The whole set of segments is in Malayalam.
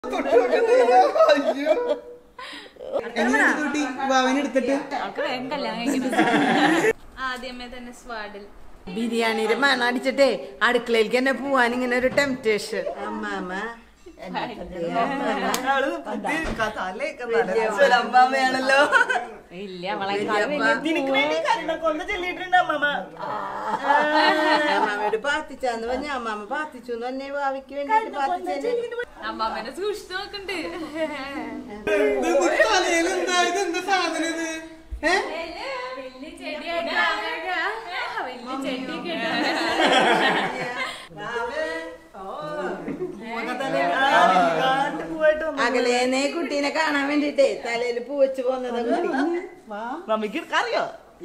എങ്ങനെയുണ്ട് കുട്ടി വാവനെടുത്തിട്ട് അവൾക്ക് വേഗം കല്യാണം കഴിക്കണം ആദ്യമേ തന്നെ സ്വാഡിൽ ബിരിയാണിയുടെ മണം അടിച്ചിട്ടേ അടുക്കളയിലേക്ക് തന്നെ പോവാൻ ഇങ്ങനെ ഒരു ടെംപ്റ്റേഷൻ അമ്മാമ അമ്മയാണല്ലോ ഇല്ല അവളെ നിനക്ക് വേണ്ടി കരുണ കൊണ്ട് ചെല്ലിയിട്ടുണ്ട് അമ്മാമ അമ്മാമയോട് പ്രാർത്ഥിച്ചാന്ന് പറഞ്ഞ അമ്മാമ പ്രാർത്ഥിച്ചു എന്ന് പറഞ്ഞ ഭാവിക്ക് വേണ്ടിട്ട് പ്രാർത്ഥിച്ചു അമ്മാമ്മേനെ സൂക്ഷിച്ചു നോക്കണ്ട് തലയിലെന്താ ഇതെന്താ സാധനം ഇത് ഏ വലിയ ചെടിയായിട്ട് വലിയ ചെടിയൊക്കെ അകലേനെ കുട്ടീനെ കാണാൻ വേണ്ടിട്ടേ തലയിൽ പൂ വെച്ച് പോന്നതാ കുട്ടി മമ്മിക്ക് അറിയോ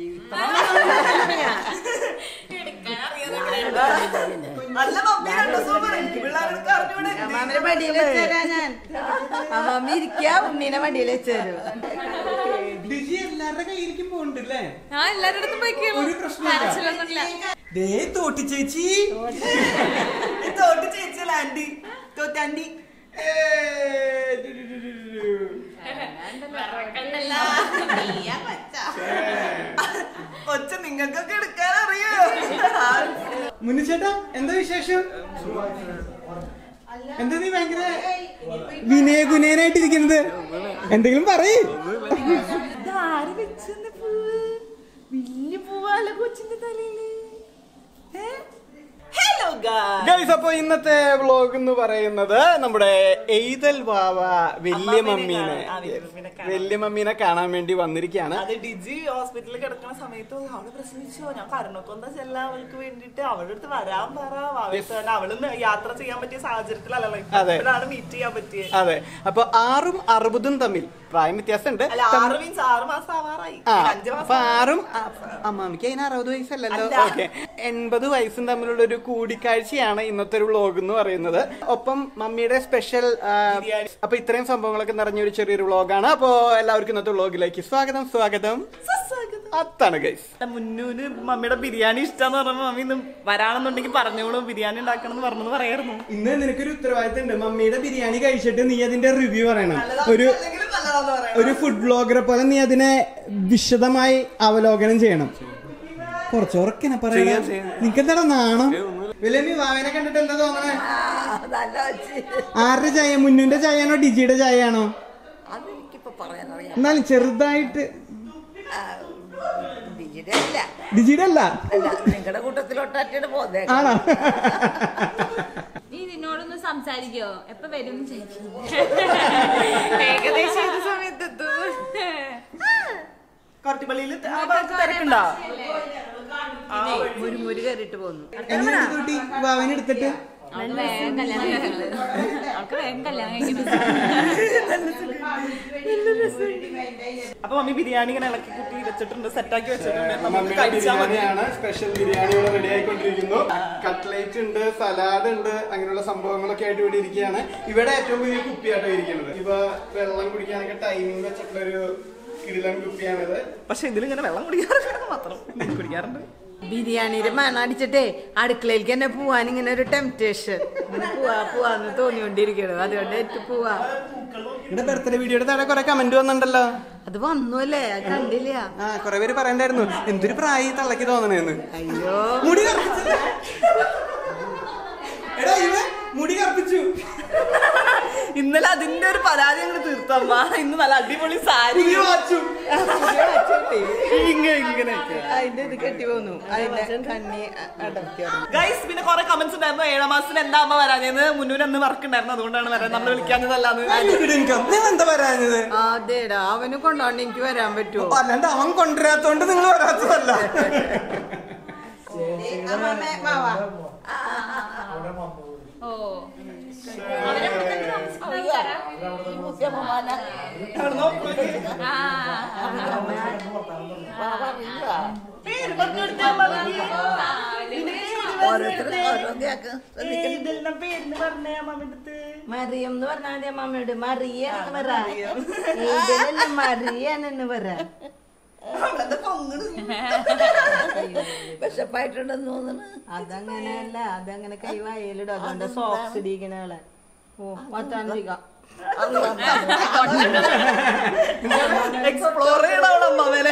നല്ല മമ്മി കണ്ടോ സൂപ്പർ എനിക്ക് പിള്ളേർക്ക് അറിഞ്ഞൂടെ അമ്മാമനെ മടിയിൽ വെച്ചേരാ ഞാൻ അമ്മാമ്മ ഇരിക്കാ ഉണ്ണീനെ മടിയിൽ വെച്ചേരും ഡിജി എല്ലാവരുടെ കയ്യിലേക്കും പോകണ്ടല്ലേ ഞാൻ എല്ലാരുടെ അടുത്തും പോയി ഒരു പ്രശ്നമില്ല. കരച്ചിലൊന്നുമില്ല ദേ തോട്ടി ചേച്ചി തോട്ട് ചേച്ചിയല്ല ആന്റി തോറ്റാന്റി ഒച്ച നിങ്ങൾക്കൊക്കെ എടുക്കാൻ അറിയോ മുന്നിച്ചേട്ടാ എന്താ വിശേഷം എന്താ നീ ഭയങ്കര വിനയ ഗുനയനായിട്ടിരിക്കുന്നത് എന്തെങ്കിലും പറയേ ആര് വെച്ചെന്ന് പൂവ് വലിയ പൂവാല കൊച്ചിന്റെ തലയില് ഹലോ ഗൈസ് അപ്പൊ ഇന്നത്തെ വ്ലോഗ് എന്ന് പറയുന്നത് നമ്മുടെ എയ്തൽ വാവ വലിയ മമ്മീനെ ആ, വലിയ മമ്മീനെ കാണാൻ. വലിയ മമ്മീനെ കാണാൻ വേണ്ടി വന്നിരിക്കുകയാണ് അത് ഡിജി ഹോസ്പിറ്റലിൽ കിടക്കുന്ന സമയത്ത് അവള് പ്രസവിച്ചോ ഞാൻ കരുണക്കൊന്ത ചെല്ലാൻ അവൾക്ക് വേണ്ടിട്ട് അവളുടെ അടുത്ത് വരാൻ പറ അവൾക്ക് തന്നെ അവള് യാത്ര ചെയ്യാൻ പറ്റിയ സാഹചര്യത്തിലല്ലല്ലോ അതെ. ഇപ്പോഴാണ് മീറ്റ് ചെയ്യാൻ പറ്റിയത് അതെ അപ്പൊ ആറും അറുപതും തമ്മിൽ പ്രായം വ്യത്യാസമുണ്ട് അല്ല ആറ് മീൻസ് ആറ് മാസം ആവാറായി ആ അഞ്ചു അപ്പൊ മാസം ആറും അ- അമ്മാമിക്ക് അതിന് അറുപത് വയസ്സല്ലല്ലോ അല്ല. ഓക്കെ എൺപത് വയസ്സും തമ്മിലുള്ള ഒരു കൂടിക്കാഴ്ചയാണ് ഇന്നത്തെ ഒരു വ്ലോഗ് എന്ന് പറയുന്നത് ഒപ്പം മമ്മിയുടെ സ്പെഷ്യൽ ബിരിയാണി. അപ്പൊ ഇത്രയും സംഭവങ്ങളൊക്കെ നിറഞ്ഞ ഒരു ചെറിയൊരു വ്ലോഗാണ് അപ്പോ എല്ലാവർക്കും ഇന്നത്തെ വ്ലോഗിലേക്ക് സ്വാഗതം സ്വാഗതം അതാണ് ഗൈസ് മുന്നൂന് മമ്മിയുടെ ബിരിയാണി ഇഷ്ടാന്ന് പറഞ്ഞ മമ്മി ഇന്ന് വരാണെന്നുണ്ടെങ്കിൽ പറഞ്ഞോളൂ ബിരിയാണി ഉണ്ടാക്കണം എന്ന് പറഞ്ഞു പറയായിരുന്നു ഇന്ന് നിനക്കൊരു ഉത്തരവാദിത്തം ഉണ്ട് മമ്മിയുടെ ബിരിയാണി കഴിച്ചിട്ട് നീ അതിന്റെ റിവ്യൂ പറയണം ഒരു ഒരു ഫുഡ് ബ്ലോഗറെ പോലെ നീ അതിനെ വിശദമായി അവലോകനം ചെയ്യണം കുറച്ച് ഉറക്കനെ പറയാ നിനക്ക് എന്താടാ നാണം വലിയ നീ വാവനെ കണ്ടിട്ട് എന്താ തോന്നണേ നല്ല വെച്ച് ആരുടെ ചായ മുന്നിന്റെ ചായയാണോ ഡിജിയുടെ ചായയാണോ അതെനിക്കിപ്പോ പറയാനറിയാം എന്നാലും ചെറുതായിട്ട് ഡിജിയുടെ അല്ല ഡിജിയുടെ അല്ല അല്ല നിങ്ങളുടെ കൂട്ടത്തിലോട്ടാറ്റിയുടെ പോന്നേ ആണോ നീ നിന്നോടൊന്ന് സംസാരിക്കോ എപ്പൊ വരും ഏകദേശം ഏത് സമയത്ത് എത്തും കോർട്ടിപ്പള്ളിയിൽ തിരക്കുണ്ടോ മുരുമുരു കയറിയിട്ട് പോന്നു എങ്ങനെയുണ്ട് കുട്ടി വാവനെ എടുത്തിട്ട് അവൾക്ക് വേഗം കല്യാണം കഴിക്കണം അവൾക്ക് വേഗം കല്യാണം കഴിക്കണം അപ്പൊ മമ്മി ബിരിയാണി ഇങ്ങനെ ഇളക്കി കുട്ടി വെച്ചിട്ടുണ്ട് സെറ്റാക്കി വെച്ചിട്ടുണ്ട് നമുക്ക് മമ്മിയുടെ കഴിച്ചാൽ മതി ബിരിയാണിയാണ് സ്പെഷ്യൽ ബിരിയാണി ഇവിടെ റെഡി ആയിക്കൊണ്ടിരിക്കുന്നു കട്ട്ലേറ്റ് ഉണ്ട് സലാഡ് ഉണ്ട് അങ്ങനെയുള്ള സംഭവങ്ങളൊക്കെ ആയിട്ട് ഇവിടെ ഇരിക്കുകയാണ് ഇവിടെ ഏറ്റവും വലിയ കുപ്പിയാട്ടോ ഇരിക്കുന്നത് ഇവ വെള്ളം കുടിക്കാനൊക്കെ ടൈമിംഗ് വെച്ചിട്ടുള്ള ഒരു കിടിലൻ കുപ്പിയാണിത് പക്ഷെ ഇതിലിങ്ങനെ വെള്ളം കുടിക്കാറില്ല മാത്രം കുടിക്കാറുണ്ട് ബിരിയാണിയുടെ മണം അടിച്ചിട്ടേ അടുക്കളയിലേക്ക് തന്നെ പോവാൻ ഇങ്ങനെ ഒരു ടെംപ്റ്റേഷൻ പോവാ പോവാന്ന് തോന്നിക്കൊണ്ടിരിക്കണം അതുകൊണ്ട് എനിക്ക് പോവാ ഇവിടെ ബർത്ത്ഡേ വീഡിയോയുടെ താഴെ കുറെ കമന്റ് വന്നിട്ടുണ്ടല്ലോ അത് വന്നു അല്ലേ അത് കണ്ടില്ല ആ കുറെ പേര് പറയണ്ടായിരുന്നു എന്തൊരു പ്രായം ഈ തള്ളക്ക് തോന്നണേന്ന് അയ്യോ മുടി കറുപ്പിച്ചു എടാ ഇവ മുടി കറുപ്പിച്ചു ഇന്നലെ അതിന്റെ ഒരു പരാതി ഞങ്ങൾ തീർത്തമ്മ ഇന്ന് നല്ല അടിപൊളി സാരി പുതിയ വാച്ചും ഇങ്ങനെ ഇങ്ങനെയൊക്കെ അതിന്റെ ഇത് കെട്ടി പോന്നു അതിന്റെ കണ്ണി അടർത്തി ഗൈസ് പിന്നെ കുറെ കമന്റ്സ് ഉണ്ടായിരുന്നു ഏഴാം മാസത്തിന് എന്താ അമ്മ വരാഞ്ഞെന്ന് മുന്നൂര് അന്ന് വർക്ക് ഉണ്ടായിരുന്നു അതുകൊണ്ടാണ് വരാൻ നമ്മൾ വിളിക്കാഞ്ഞതല്ലാന്ന് നിങ്ങൾ എന്താ പറയാഞ്ഞത് അതേടാ അവന് കൊണ്ടോണ്ട് എനിക്ക് വരാൻ പറ്റുമോ അല്ലാണ്ട് അവൻ കൊണ്ടുവരാത്തോണ്ട് നിങ്ങൾ വരാത്തതല്ല ഓ അവരെവിടെ തന്നെ താമസിക്കുന്നവരാ? ആ. പേര് പറഞ്ഞു കൊടുത്താൽ മതി. ഇതെല്ലാം പേരിന് പറഞ്ഞേ അമ്മയുടെ അടുത്ത് മറിയം എന്ന് പറഞ്ഞാൽ മതി അമ്മയോട് മറിയ എന്ന് പറ ഇതിലല്ല മറിയാണെന്ന് പറ അവളെന്താ പൊങ്ങണ്? വിശപ്പായിട്ടുണ്ടെന്ന് തോന്നുന്നു അതങ്ങനെയല്ല അതങ്ങനെ കൈ വായലിടും അതുകൊണ്ട് സോക്സ് ഇടിക്കണ ആളെ ഓ മറ്റാണ്ടിക എക്സ്പ്ലോർ ചെയ്യണം അവിടെ അമ്മാമേനെ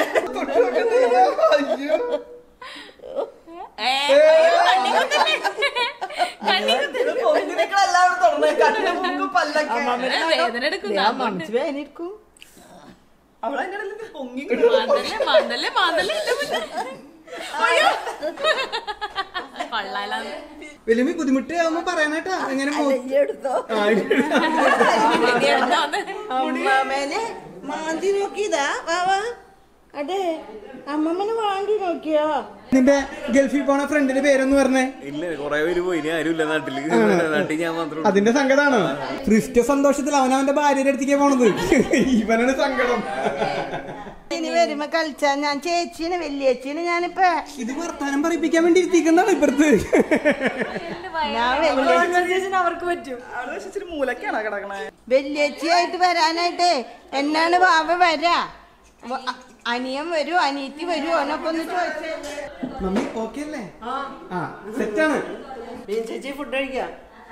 ഇത് പൊങ്ങി നിൽക്കണ എല്ലാവരും തുറന്നേ കണ്ണ് മൂക്ക് പല്ലൊക്കെ വേദന എടുക്കും അവളതിന്റെ ഇടയിൽ പൊങ്ങി മാന്തല്ലേ മാന്തല്ലേ മാന്തല്ലേ ഇല്ല പിന്നെ. അയ്യോ. കൊള്ളാലാന്ന്. വലിയ ബുദ്ധിമുട്ട് ആവുമ്പോ പറയണേട്ടാ എങ്ങനെ എടുത്തോ ഇത് എന്താന്ന്? അമ്മമ്മേനെ മാന്തി നോക്കിയതാ വാവാ അതെ അമ്മമ്മനെ വാങ്ങി നോക്കിയോ നിന്റെ ഗൾഫിൽ പോണ ഫ്രണ്ടിന്റെ പേരൊന്ന് പറഞ്ഞേ ഇല്ല കൊറേ പേര് പോയി ഇനി ആരുമില്ല നാട്ടില് നാട്ടിൽ ഞാൻ മാത്രമേ ഉള്ളൂ. അതിന്റെ സങ്കടാണോ ക്രിസ്റ്റ സന്തോഷത്തിൽ അവൻ അവന്റെ ഭാര്യയുടെ അടുത്തേക്ക് പോണത് ഇവനാണ് സങ്കടം ഇനി വരുമ്പോ കളിച്ചാ ഞാൻ ചേച്ചീനെ വലിയേച്ചീനെ ഞാനിപ്പോ ഇത് വർത്താനം പറയിപ്പിക്കാൻ വേണ്ടി ഇരുത്തിക്കുന്നതാണ് ഇപ്പുറത്ത് ഞാൻ വലിയ അവർക്ക് പറ്റും അവള് പക്ഷെ ഇച്ചിരി മൂലക്കാണ് കിടക്കണേ വലിയേച്ചിയായിട്ട് വരാനായിട്ടേ എന്നാണ് വാവ വരാ വ- അ- അനിയൻ വരൂ അനിയത്തി വരൂ ഓനൊക്കെ ഒന്ന് ചോദിച്ചേ മമ്മി ഓക്കെ അല്ലേ ആ സെറ്റാണ് ചേച്ചി ഫുഡ് കഴിക്കാം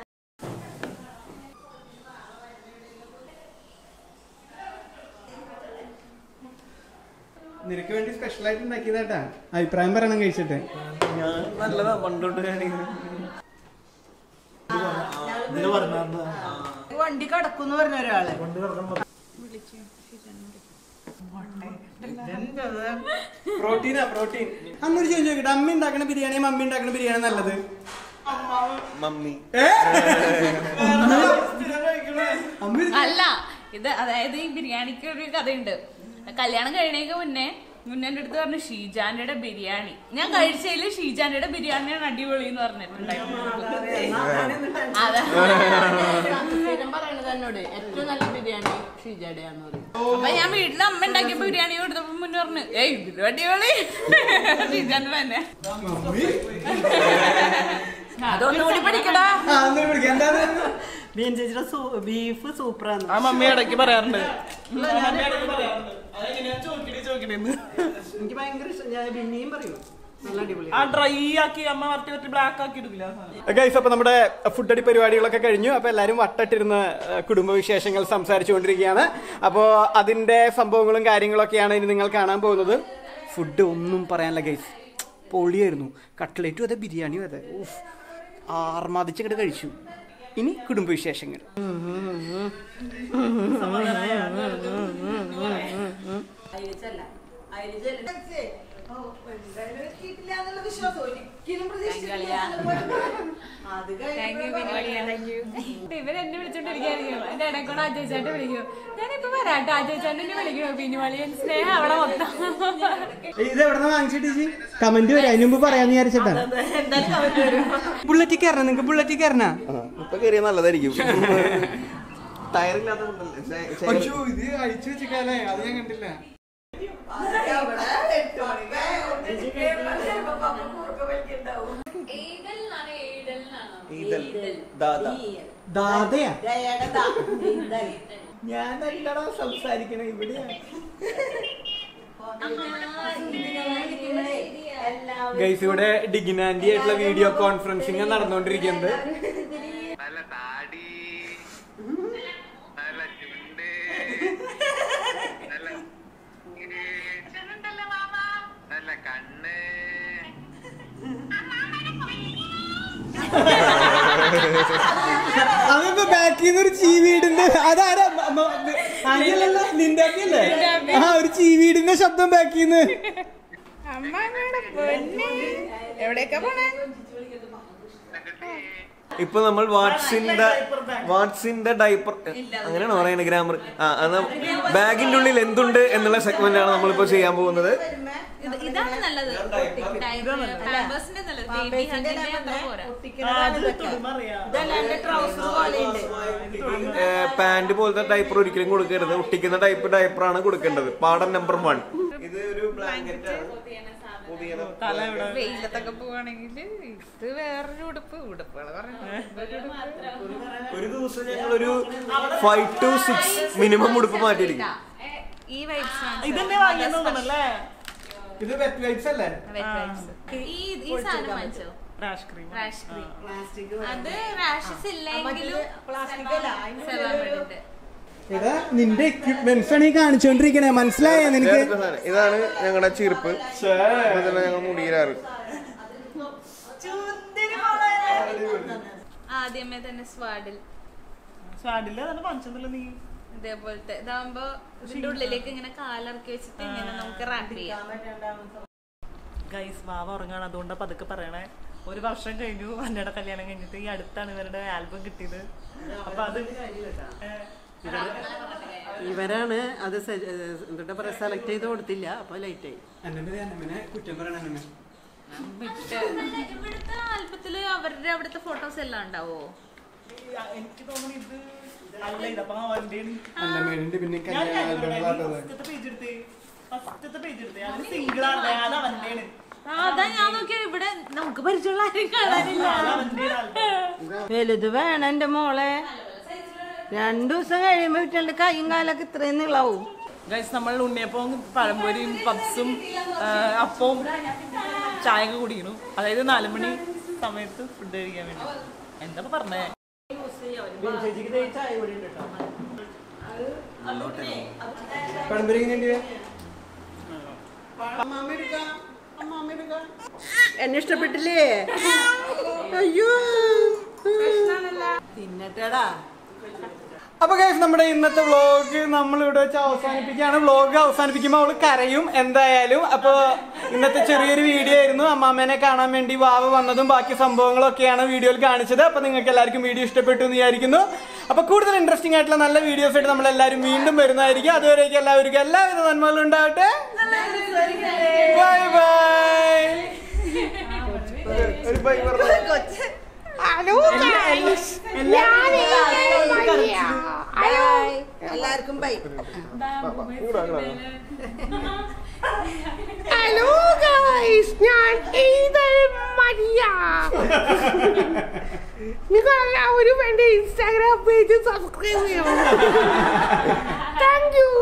നിനക്ക് വേണ്ടി സ്പെഷ്യൽ ആയിട്ട് ഉണ്ടാക്കിയതാട്ടാ അഭിപ്രായം പറയണം കഴിച്ചിട്ട് ഞാൻ നല്ലതാ പണ്ടോട്ട് ഞാൻ വണ്ടി കടക്കുന്നു പറഞ്ഞ ഒരാളെ പ്രോട്ടീനാ പ്രോട്ടീൻ അന്നൊരു ചോദിച്ചു നോക്കിട്ട് അമ്മ ഉണ്ടാക്കണ ബിരിയാണി മമ്മി ഉണ്ടാക്കണ ബിരിയാണി നല്ലത് മമ്മി ഏ? അമ്മ ഇത് അല്ല ഇത് അതായത് ഈ ബിരിയാണിക്ക് ഒരു കഥയുണ്ട് കല്യാണം കഴിയണേക്ക് മുന്നേ മുന്നേ എൻ്റെ അടുത്ത് പറഞ്ഞു ഷീജാന്റെ ബിരിയാണി ഞാൻ കഴിച്ചതില് ഷീജാന്റെ ബിരിയാണിയാണ് അടിപൊളി എന്ന് പറഞ്ഞിട്ടുണ്ടായിരുന്നു അതെ സ്ഥിരം പറയണത് എന്നോട് ഏറ്റവും നല്ല ബിരിയാണി ഷീജയുടെയാന്ന് പറയും അപ്പൊ ഞാൻ വീട്ടിൽ അമ്മ ഉണ്ടാക്കിയപ്പോ ബിരിയാണി കൊടുത്തപ്പോ മുന്നേ പറഞ്ഞു ഏയ് ഇതിലും അടിപൊളി ഷീജാന്റെ തന്നെ അതൊന്നുകൂടി പഠിക്കടാ ആ, ഒന്ന് വിളിക്കാം. എന്താണ് ബീൻ ചേച്ചിയുടെ ബീഫ് സൂപ്പറാണ് ആ മമ്മി ഇടയ്ക്ക് പറയാറുണ്ട് മമ്മി ഇടയ്ക്ക് പറയാറുണ്ട് അതെങ്ങനെയാ ചോക്കിടി ചോക്കിടിന്ന് എനിക്ക് ഭയങ്കര ഇഷ്ടം ഞാൻ പിന്നെയും പറയൂ നല്ല അടിപൊളി ആ ഡ്രൈ ആക്കി അമ്മ വരട്ടി വരട്ടി ബ്ലാക്ക് ആക്കി എടുക്കില്ല ആ സാധനം. ഗൈസ് അപ്പൊ നമ്മുടെ ഫുഡ് അടി പരിപാടികളൊക്കെ കഴിഞ്ഞു അപ്പൊ എല്ലാരും വട്ടട്ടിരുന്ന് കുടുംബവിശേഷങ്ങൾ സംസാരിച്ചുകൊണ്ടിരിക്കുകയാണ് അപ്പോൾ അതിന്റെ സംഭവങ്ങളും കാര്യങ്ങളൊക്കെയാണ് ഇനി നിങ്ങൾ കാണാൻ പോകുന്നത് ഫുഡ് ഒന്നും പറയാനില്ല ഗൈസ് പൊളിയായിരുന്നു കട്ട്ലേറ്റും അതെ ബിരിയാണിയും അതെ ഊഫ് ആർമാദിച്ചങ്ങോട്ട് കഴിച്ചു ഇനി കുടുംബവിശേഷങ്ങൾ ഇവരെന്നെ വിളിച്ചോണ്ടിരിക്കായിരിക്കും എന്റെ ഇടയിൽ കൂടെ അജയ്ചാട്ട് വിളിക്കും ഞാനിപ്പോ വരാട്ടോ അജയ്ചാട്ടിനെ വിളിക്കണോ പിന്നുവളിയൻ സ്നേഹം അവിടെ മൊത്തം ഇത് എവിടെ വാങ്ങിച്ചിട്ട് കമന്റ് വരാം അതിന് മുമ്പ് പറയാന്ന് വിചാരിച്ചിട്ടാ ബുള്ളറ്റിൽ കയറണം നിങ്ങക്ക് ബുള്ളറ്റിൽ കയറണ ഇപ്പൊ കയറിയ നല്ലതായിരിക്കും ടയറില്ലാത്ത ഇത് അഴിച്ചു വെച്ചിട്ടേ അത് ഞാൻ കണ്ടില്ല ദാതയാ ഞാൻ അല്ലടാ സംസാരിക്കണേ ഇവിടെയാ ഗൈസ് ഇവിടെ ഡിഗ്നാൻഡി ആയിട്ടുള്ള വീഡിയോ കോൺഫറൻസിങ് നടന്നുകൊണ്ടിരിക്കുന്നത് നല്ല താടി നല്ല ചുണ്ട് നല്ല നല്ല കണ്ണ് അതിപ്പോ ബാക്കിൽ നിന്ന് ഒരു ചീവീടിന്റെ അതാരാ മ- മ- ആര്യല്ലല്ലോ നിന്റെ അല്ലേ ആ ഒരു ചീവീടിന്റെ ശബ്ദം ബാക്കിൽ നിന്ന് ഇപ്പൊ നമ്മൾ വാട്സിന്റെ വാട്സിന്റെ ഡൈപ്പർ അങ്ങനെയാണോ പറയുന്നത് ഗ്രാമർ ആ അത് ബാഗിന്റെ ഉള്ളിൽ എന്തുണ്ട് എന്നുള്ള സെഗ്മെന്റ് ആണ് നമ്മളിപ്പോ ചെയ്യാൻ പോകുന്നത് ഇത് ഇതാണ് നല്ലത് പാമ്പേഴ്സിന്റെ നല്ലത് ബേബി ഹഗിന്റെ അത്ര പോരാ ട്രൗസർ പോലെയുണ്ട് പാന്റ് പോലത്തെ ഡൈപ്പർ ഒരിക്കലും കൊടുക്കരുത് ഒട്ടിക്കുന്ന ടൈപ്പ് ഡൈപ്പറാണ് കൊടുക്കേണ്ടത് പാഠം നമ്പർ വൺ ഇത് ഒരു ബ്ലാങ്കറ്റ് വെയിലത്തൊക്കെ പോവാണെങ്കിൽ ഇത് വേറൊരു ഉടുപ്പ് ഉടുപ്പുകൾ ഒരു ദിവസം ഞങ്ങൾ ഒരു ഫൈവ് ടു സിക്സ് മിനിമം ഉടുപ്പ് മാറ്റിയിരിക്കും ഈ വൈബ്സ് ഇതന്നെ വാങ്ങിയെന്ന് തോന്നണല്ലേ ഇത് വെറ്റ് വൈബ്സ് അല്ലേ ഈ ഈ സാധനം വാങ്ങിച്ചോ റാഷ് ക്രീം റാഷ് ക്രീം അത് റാഷസ് ഇല്ലെങ്കിലും പ്ലാസ്റ്റിക് അല്ല സെറാമിഡിന്റെ എടാ നിന്റെ എക്യുപ്മെന്റ്സ് ആണ് ഈ കാണിച്ചോണ്ടിരിക്കണേ മനസ്സിലായോ നിനക്ക് ഇതാണ് സാധനം. ഇതാണ് ഞങ്ങളുടെ ചീർപ്പ് ഇതെല്ലാം ഞങ്ങൾ മുടിയിലാറ് ആദ്യമേ തന്നെ സ്വാഡിൽ സ്വാഡില്ല തന്നെ പഞ്ചതല്ല നീ ഇതേപോലത്തെ ഇതാകുമ്പോ ഇതിന്റെ ഉള്ളിലേക്ക് ഇങ്ങനെ കാലിറക്കി വെച്ചിട്ട് ഇങ്ങനെ നമുക്ക് റാപ്പ് ചെയ്യാം ഗൈസ് വാവ ഉറങ്ങാണ് അതുകൊണ്ട് പതുക്കെ പറയണേ ഒരു വർഷം കഴിഞ്ഞു അന്നയുടെ കല്യാണം കഴിഞ്ഞിട്ട് ഈ അടുത്താണ് ഇവരുടെ ആൽബം കിട്ടിയത് അപ്പൊ അത് ഏഹ്, ഇവരാണ് അത് സെ- ഏ, എന്താ പറയാ സെലക്ട് ചെയ്ത് കൊടുത്തില്ല അപ്പൊ ലൈറ്റ് ആയി കുറ്റം പറയണ വിട്ട് ഇവിടുത്തെ ആൽബത്തില് അവരുടെ അവിടുത്തെ ഫോട്ടോസ് എല്ലാം ഉണ്ടാവോ എനിക്ക് തോന്നുന്നു ഇത് അല്ല ഇതപ്പൊ അവന്റെയാണ് അന്നമ്മേടിന്റെ പിന്നെ ഞാൻ കല്യാണ ആൽബങ്ങളാട്ടത് ഫസ്റ്റത്തെ പേജ് എടുത്തേ ഫസ്റ്റത്തെ പേജ് എടുത്തേ അത് സിംഗിൾ ആണ് അത് അവന്റെയാണ് ആ, അതാ ഞാൻ നോക്കിയ ഇവിടെ നമുക്ക് പരിചയമുള്ള ആരും കാണാനില്ല അത് അവന്റെയാണ് ആൽബം വലുത് വേണം എന്റെ മോളെ രണ്ടു ദിവസം കഴിയുമ്പോ വീട്ടിലെ കൈയും കാലൊക്കെ ഇത്രയും നീളാവും ഗൈസ് നമ്മൾ ഉണ്ണിയപ്പവും പഴംപൊരിയും പപ്സും ആ, അപ്പവും ചായ ഒക്കെ കുടിക്കുന്നു അതായത് നാല് മണി സമയത്ത് ഫുഡ് കഴിക്കാൻ വേണ്ടി എന്താ പറഞ്ഞേ പഴംപൊരി എങ്ങനെയുണ്ട് എന്നെ ഇഷ്ടപ്പെട്ടില്ലേ അയ്യോ തിന്നട്ടടാ അപ്പൊ ഗൈസ് നമ്മുടെ ഇന്നത്തെ വ്ളോഗ് നമ്മൾ ഇവിടെ വെച്ച് അവസാനിപ്പിക്കുകയാണ് വ്ളോഗ് അവസാനിപ്പിക്കുമ്പോൾ അവള് കരയും എന്തായാലും അപ്പൊ ഇന്നത്തെ ചെറിയൊരു വീഡിയോ ആയിരുന്നു അമ്മാമ്മേനെ കാണാൻ വേണ്ടി വാവ വന്നതും ബാക്കി സംഭവങ്ങളൊക്കെയാണ് വീഡിയോയിൽ കാണിച്ചത് അപ്പൊ നിങ്ങൾക്ക് എല്ലാവർക്കും വീഡിയോ ഇഷ്ടപ്പെട്ടു എന്ന് വിചാരിക്കുന്നു അപ്പൊ കൂടുതൽ ഇൻട്രസ്റ്റിംഗ് ആയിട്ടുള്ള നല്ല വീഡിയോസ് ആയിട്ട് നമ്മൾ എല്ലാവരും വീണ്ടും വരുന്നതായിരിക്കും അതുവരേക്കും എല്ലാവർക്കും എല്ലാവിധ നന്മകളും ഉണ്ടാവട്ടെ ബൈ ബൈ ഒരു ബൈ പറഞ്ഞു എല്ലാവർക്കും ബൈ ഹലോ ഗൈസ് ഞാൻ എയ്തൽ മരിയ നിങ്ങൾ എല്ലാവരും എന്റെ ഇൻസ്റ്റാഗ്രാം പേജ് സബ്സ്ക്രൈബ് ചെയ്യണം താങ്ക് യു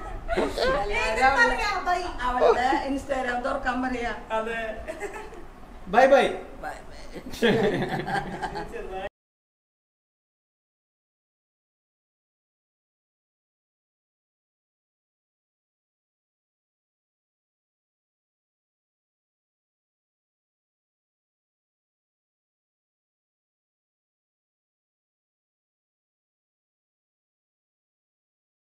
അവളുടെ ഇൻസ്റ്റാഗ്രാം തുറക്കാൻ പറയാ അതെ ബൈ ബൈ ബൈ ബൈ ചെറുതായി